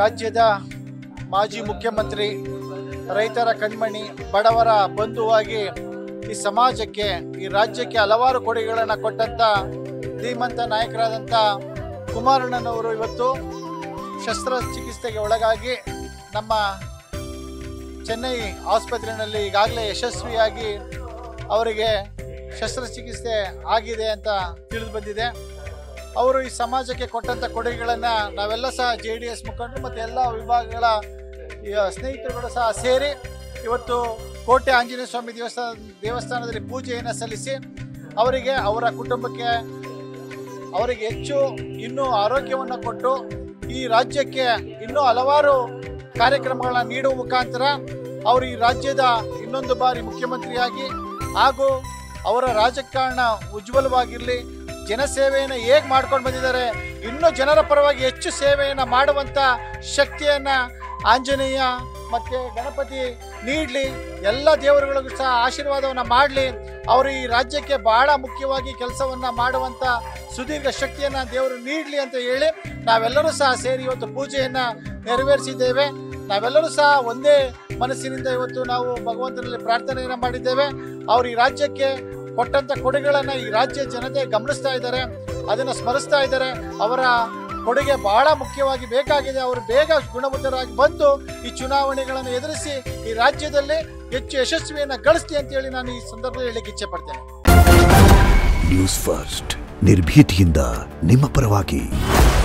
ರಾಜ್ಯದ ಮಾಜಿ ಮುಖ್ಯಮಂತ್ರಿ ರೈತರ ಕಣ್ಮಣಿ ಬಡವರ ಬಂಧುವಾಗಿ ಈ ಸಮಾಜಕ್ಕೆ ಈ ರಾಜ್ಯಕ್ಕೆ ಹಲವಾರು ಕೊಡುಗೆಗಳನ್ನು ಕೊಟ್ಟಂತ ಧೀಮಂತ ನಾಯಕರಾದಂಥ ಕುಮಾರಣ್ಣನವರು ಇವತ್ತು ಶಸ್ತ್ರಚಿಕಿತ್ಸೆಗೆ ಒಳಗಾಗಿ ನಮ್ಮ ಚೆನ್ನೈ ಆಸ್ಪತ್ರೆಯಲ್ಲಿ ಈಗಾಗಲೇ ಯಶಸ್ವಿಯಾಗಿ ಅವರಿಗೆ ಶಸ್ತ್ರಚಿಕಿತ್ಸೆ ಆಗಿದೆ ಅಂತ ತಿಳಿದು ಬಂದಿದೆ ಅವರು ಈ ಸಮಾಜಕ್ಕೆ ಕೊಟ್ಟಂಥ ಕೊಡುಗೆಗಳನ್ನು ನಾವೆಲ್ಲ ಸಹ ಜೆ ಡಿ ಎಸ್ ಮುಖಂಡರು ಮತ್ತು ಎಲ್ಲ ವಿಭಾಗಗಳ ಈ ಸ್ನೇಹಿತರುಗಳು ಸಹ ಸೇರಿ ಇವತ್ತು ಕೋಟೆ ಆಂಜನೇಯ ಸ್ವಾಮಿ ದೇವಸ್ಥಾನ ದೇವಸ್ಥಾನದಲ್ಲಿ ಪೂಜೆಯನ್ನು ಸಲ್ಲಿಸಿ ಅವರಿಗೆ ಅವರ ಕುಟುಂಬಕ್ಕೆ ಅವರಿಗೆ ಹೆಚ್ಚು ಇನ್ನೂ ಆರೋಗ್ಯವನ್ನು ಕೊಟ್ಟು ಈ ರಾಜ್ಯಕ್ಕೆ ಇನ್ನೂ ಹಲವಾರು ಕಾರ್ಯಕ್ರಮಗಳನ್ನ ನೀಡುವ ಮುಖಾಂತರ ಅವರು ಈ ರಾಜ್ಯದ ಇನ್ನೊಂದು ಬಾರಿ ಮುಖ್ಯಮಂತ್ರಿಯಾಗಿ ಹಾಗೂ ಅವರ ರಾಜಕಾರಣ ಉಜ್ವಲವಾಗಿರಲಿ ಜನಸೇವೆಯನ್ನು ಹೇಗೆ ಮಾಡ್ಕೊಂಡು ಬಂದಿದ್ದಾರೆ ಇನ್ನೂ ಜನರ ಪರವಾಗಿ ಹೆಚ್ಚು ಸೇವೆಯನ್ನು ಮಾಡುವಂಥ ಶಕ್ತಿಯನ್ನು ಆಂಜನೇಯ ಮತ್ತು ಗಣಪತಿ ನೀಡಲಿ ಎಲ್ಲ ದೇವರುಗಳಿಗೂ ಸಹ ಆಶೀರ್ವಾದವನ್ನು ಮಾಡಲಿ ಅವರು ಈ ರಾಜ್ಯಕ್ಕೆ ಬಹಳ ಮುಖ್ಯವಾಗಿ ಕೆಲಸವನ್ನು ಮಾಡುವಂಥ ಸುದೀರ್ಘ ಶಕ್ತಿಯನ್ನು ದೇವರು ನೀಡಲಿ ಅಂತ ಹೇಳಿ ನಾವೆಲ್ಲರೂ ಸಹ ಸೇರಿ ಇವತ್ತು ಪೂಜೆಯನ್ನು ನೆರವೇರಿಸಿದ್ದೇವೆ ನಾವೆಲ್ಲರೂ ಸಹ ಒಂದೇ ಮನಸ್ಸಿನಿಂದ ಇವತ್ತು ನಾವು ಭಗವಂತನಲ್ಲಿ ಪ್ರಾರ್ಥನೆಯನ್ನು ಮಾಡಿದ್ದೇವೆ ಅವರು ಈ ರಾಜ್ಯಕ್ಕೆ ಕೊಟ್ಟಂತ ಕೊಡುಗೆಗಳನ್ನು ಈ ರಾಜ್ಯ ಜನತೆ ಗಮನಿಸ್ತಾ ಇದ್ದಾರೆ ಅದನ್ನು ಸ್ಮರಿಸ್ತಾ ಇದ್ದಾರೆ ಅವರ ಕೊಡುಗೆ ಬಹಳ ಮುಖ್ಯವಾಗಿ ಬೇಕಾಗಿದೆ ಅವರು ಬೇಗ ಗುಣಮುಖರಾಗಿ ಬಂದು ಈ ಚುನಾವಣೆಗಳನ್ನು ಎದುರಿಸಿ ಈ ರಾಜ್ಯದಲ್ಲಿ ಹೆಚ್ಚು ಯಶಸ್ವಿಯನ್ನು ಗಳಿಸ್ಲಿ ಅಂತ ಹೇಳಿ ನಾನು ಈ ಸಂದರ್ಭದಲ್ಲಿ ಹೇಳಲಿಕ್ಕೆ ಇಚ್ಛೆ ಪಡ್ತೇನೆ ನ್ಯೂಸ್ ಫಸ್ಟ್ ನಿರ್ಭೀತಿಯಿಂದ ನಿಮ್ಮ ಪರವಾಗಿ